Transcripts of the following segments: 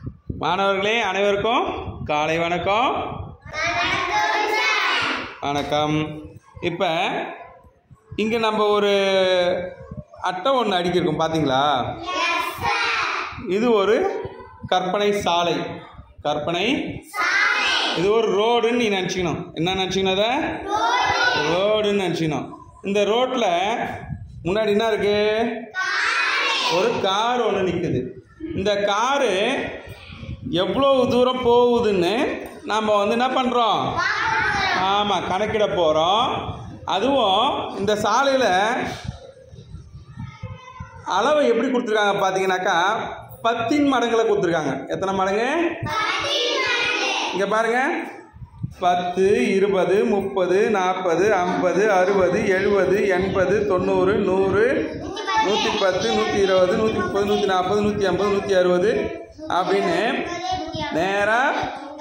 மாணவர்களே அனைவருக்கும் காலை வணக்கம் வணக்கம் இப்போ இங்கே நம்ம ஒரு அட்டை ஒன்று அடிக்கிருக்கோம் பார்த்தீங்களா இது ஒரு கற்பனை சாலை கற்பனை இது ஒரு ரோடுன்னு நீ நினச்சிக்கணும் என்ன நினச்சிக்கணும் அதை ரோடுன்னு நினச்சிக்கணும் இந்த ரோட்டில் முன்னாடி என்ன இருக்கு ஒரு கார் ஒன்று நிற்குது இந்த காரு எவ்வளோ தூரம் போகுதுன்னு நாம் வந்து என்ன பண்ணுறோம் ஆமாம் கணக்கிட போகிறோம் அதுவும் இந்த சாலையில் அளவை எப்படி கொடுத்துருக்காங்க பார்த்தீங்கன்னாக்கா பத்தின் மடங்கில் கொடுத்துருக்காங்க எத்தனை மடங்கு இங்கே பாருங்க பத்து இருபது முப்பது நாற்பது ஐம்பது அறுபது எழுபது எண்பது தொண்ணூறு நூறு நூற்றி பத்து நூற்றி இருபது நூற்றி முப்பது நூற்றி நாற்பது நூற்றி ஐம்பது நூற்றி அறுபது அப்படின்னு நேராக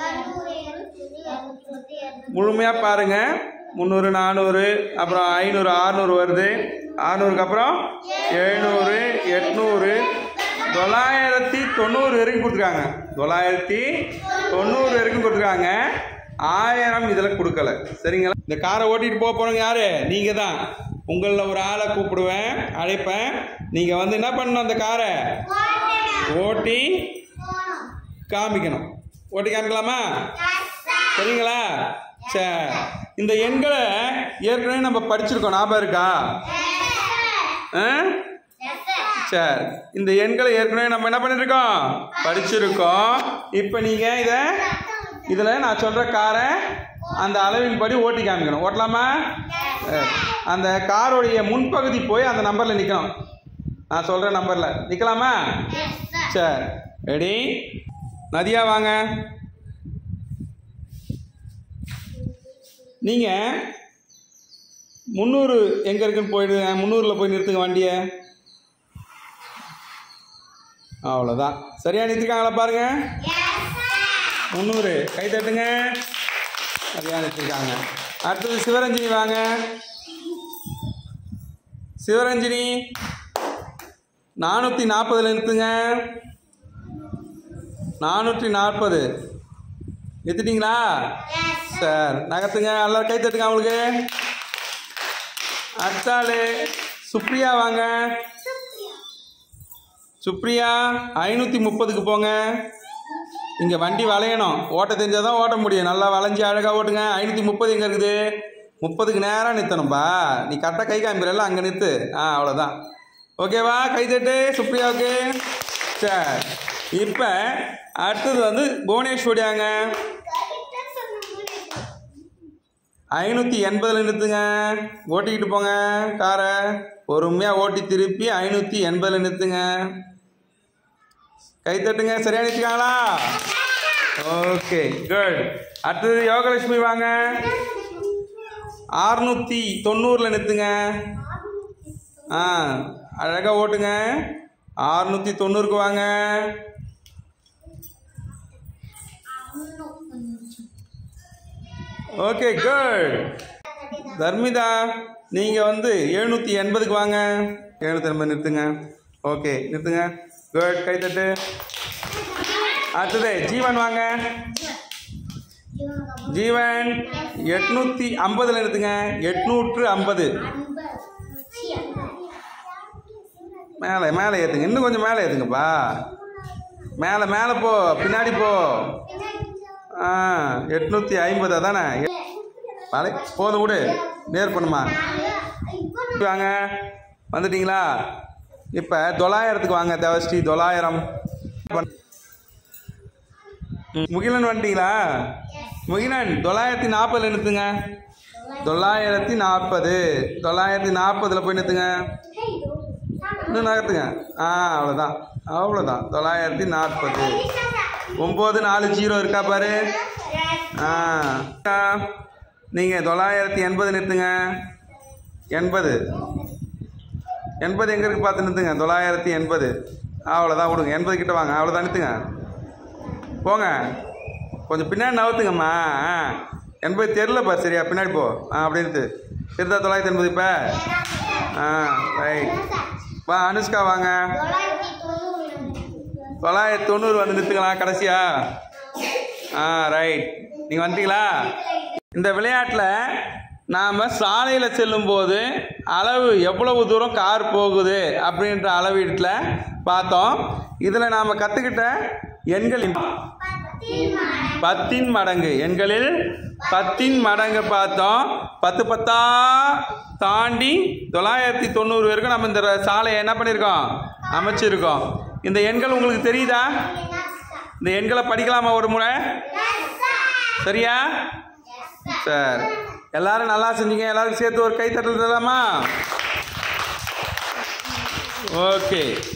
முழுமையாக பாருங்கள் முந்நூறு நானூறு அப்புறம் ஐநூறு ஆறுநூறு வருது ஆறுநூறுக்கு அப்புறம் எழுநூறு எட்நூறு தொள்ளாயிரத்தி தொண்ணூறு வரைக்கும் கொடுத்துருக்காங்க தொள்ளாயிரத்தி தொண்ணூறு வரைக்கும் கொடுத்துருக்காங்க ஆயிரம் இதில் கொடுக்கல சரிங்களா இந்த காரை ஓட்டிகிட்டு போக போகிறவங்க யாரு நீங்கள் தான் உங்களில் ஒரு ஆளை கூப்பிடுவேன் அழைப்பேன் நீங்கள் வந்து என்ன பண்ணணும் அந்த காரை ஓட்டி காமிக்கணும் ஓட்டி காமிக்கலாமா சரிங்களா சரி இந்த எண்களை ஏற்கனவே நம்ம படிச்சிருக்கோம் ஞாபகம் இருக்கா ஆ சரி இந்த எண்களை ஏற்கனவே நம்ம என்ன பண்ணியிருக்கோம் படிச்சிருக்கோம் இப்போ நீங்கள் இதை இதில் நான் சொல்கிற காரை அந்த அளவின்படி ஓட்டி காமிக்கணும் ஓட்டலாமா சரி. அந்த காரோடைய முன்பகுதி போய் அந்த நம்பரில் நிற்கணும் நான் சொல்கிற நம்பரில் நிற்கலாமா சரி ரெடி நதியா வாங்க நீங்கள் முந்நூறு எங்கே இருக்குன்னு போயிடுங்க முந்நூறில் போய் நிறுத்துங்க வண்டியை அவ்வளோதான் சரியா நிறுத்திருக்காங்களா பாருங்க முந்நூறு கை தட்டுங்க சரியா நிறுத்திருக்காங்க அடுத்தது சிவரஞ்சனி வாங்க சிவரஞ்சனி நானூற்றி நாற்பதில் நிறுத்துங்க நானூற்றி நாற்பது நிறுத்திட்டீங்களா சார் நகர்த்துங்க எல்லாரும் கை தட்டுங்க அவங்களுக்கு அடுத்த ஆளு சுப்ரியா வாங்க சுப்ரியா ஐநூற்றி முப்பதுக்கு போங்க இங்கே வண்டி வளையணும் ஓட்ட தெரிஞ்சால் தான் ஓட்ட முடியும் நல்லா வளைஞ்சி அழகாக ஓட்டுங்க ஐநூற்றி முப்பது எங்கே இருக்குது முப்பதுக்கு நேராக நிறுத்தணும்பா நீ கரெக்டாக கை காமிக்கிறல்ல அங்கே நிறுத்து ஆ அவ்வளோதான் ஓகேவா கை தட்டு சுப்ரியாவுக்கு சரி இப்போ அடுத்தது வந்து புவனேஷ் ஓடியாங்க ஐநூற்றி எண்பதில் நிறுத்துங்க ஓட்டிக்கிட்டு போங்க காரை பொறுமையாக ஓட்டி திருப்பி ஐநூற்றி எண்பதில் நிறுத்துங்க கை தட்டுங்க சரியா நிறுத்திக்காங்களா ஓகே குட் அடுத்தது யோகலட்சுமி வாங்க அறுநூற்றி தொண்ணூறில் நிறுத்துங்க ஆ அழகாக ஓட்டுங்க அறுநூற்றி தொண்ணூறுக்கு வாங்க ஓகே குட் தர்மிதா நீங்கள் வந்து எழுநூற்றி எண்பதுக்கு வாங்க எழுநூற்றி எண்பது நிறுத்துங்க ஓகே நிறுத்துங்க குட் கைத்தட்டு அடுத்தது ஜீவன் வாங்க ஜீவன் எட்நூற்றி ஐம்பதில் நிறுத்துங்க எட்நூற்று ஐம்பது மேலே மேலே ஏற்றுங்க இன்னும் கொஞ்சம் மேலே ஏற்றுங்கப்பா மேலே மேலே போ பின்னாடி போ ஆ எட்நூற்றி ஐம்பது தானே வலை போதும் விடு நேர் பண்ணுமா வாங்க வந்துட்டீங்களா இப்போ தொள்ளாயிரத்துக்கு வாங்க தேவஸ்ரீ தொள்ளாயிரம் ம், முகிலன் வந்துட்டீங்களா முகிலன் தொள்ளாயிரத்தி நாற்பதில் நிறுத்துங்க தொள்ளாயிரத்தி நாற்பது தொள்ளாயிரத்தி நாற்பதில் போய் நிறுத்துங்க இன்னும் நகர்த்துங்க ஆ அவ்வளோதான் அவ்வளோதான் தொள்ளாயிரத்தி நாற்பது ஒம்பது நாலு ஜீரோ இருக்கா பாரு ஆ நீங்கள் தொள்ளாயிரத்தி எண்பது நிறுத்துங்க எண்பது எண்பது எங்கே இருக்கு பார்த்து நிறுத்துங்க தொள்ளாயிரத்தி எண்பது அவ்வளோதான் விடுங்க எண்பது கிட்ட வாங்க அவ்வளோதான் நிறுத்துங்க போங்க கொஞ்சம் பின்னாடி நவுத்துங்கம்மா ஆ எண்பது தெரில பாரு சரியா பின்னாடி போ ஆ அப்படி நிறுத்து திருத்தா தொள்ளாயிரத்தி எண்பது இப்போ ஆ ரைட் வா அனுஷ்கா வாங்க தொள்ளாயிரத்தி தொண்ணூறு வந்து நிறுத்துக்கலாம் கடைசியா ஆ ரைட் நீங்கள் வந்துட்டீங்களா இந்த விளையாட்டில் நாம் சாலையில் செல்லும்போது அளவு எவ்வளவு தூரம் கார் போகுது அப்படின்ற அளவீட்டில் பார்த்தோம் இதில் நாம் கற்றுக்கிட்ட எண்களின் பத்தின் மடங்கு எண்களில் பத்தின் மடங்கு பார்த்தோம் பத்து பத்தா தாண்டி தொள்ளாயிரத்தி தொண்ணூறு வரைக்கும் நம்ம இந்த சாலையை என்ன பண்ணியிருக்கோம் அமைச்சிருக்கோம் இந்த எண்கள் உங்களுக்கு தெரியுதா இந்த எண்களை படிக்கலாமா ஒரு முறை சரியா சரி எல்லாரும் நல்லா செஞ்சீங்க எல்லாருக்கும் சேர்த்து ஒரு கை தட்டல் தரலாமா ஓகே